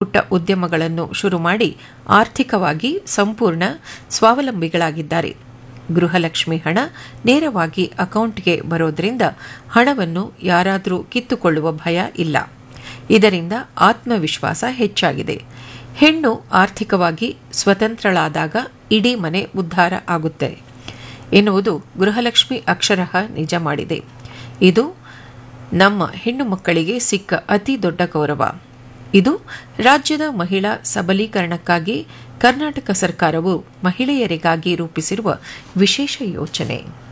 ಪುಟ್ಟ ಉದ್ಯಮಗಳನ್ನು ಶುರು ಮಾಡಿ ಆರ್ಥಿಕವಾಗಿ ಸಂಪೂರ್ಣ ಸ್ವಾವಲಂಬಿಗಳಾಗಿದ್ದಾರೆ ಗೃಹಲಕ್ಷ್ಮಿ ಹಣ ನೇರವಾಗಿ ಅಕೌಂಟ್ಗೆ ಬರೋದ್ರಿಂದ ಹಣವನ್ನು ಯಾರಾದರೂ ಕಿತ್ತುಕೊಳ್ಳುವ ಭಯ ಇಲ್ಲ ಇದರಿಂದ ಆತ್ಮವಿಶ್ವಾಸ ಹೆಚ್ಚಾಗಿದೆ ಹೆಣ್ಣು ಆರ್ಥಿಕವಾಗಿ ಸ್ವತಂತ್ರಳಾದಾಗ ಇಡೀ ಮನೆ ಉದ್ಧಾರ ಆಗುತ್ತೆ ಎನ್ನುವುದು ಗೃಹಲಕ್ಷ್ಮಿ ಅಕ್ಷರಃ ನಿಜ ಮಾಡಿದೆ ಇದು ನಮ್ಮ ಹೆಣ್ಣು ಮಕ್ಕಳಿಗೆ ಸಿಕ್ಕ ಅತಿ ದೊಡ್ಡ ಗೌರವ ಇದು ರಾಜ್ಯದ ಮಹಿಳಾ ಸಬಲೀಕರಣಕ್ಕಾಗಿ ಕರ್ನಾಟಕ ಸರ್ಕಾರವು ಮಹಿಳೆಯರಿಗಾಗಿ ರೂಪಿಸಿರುವ ವಿಶೇಷ ಯೋಜನೆ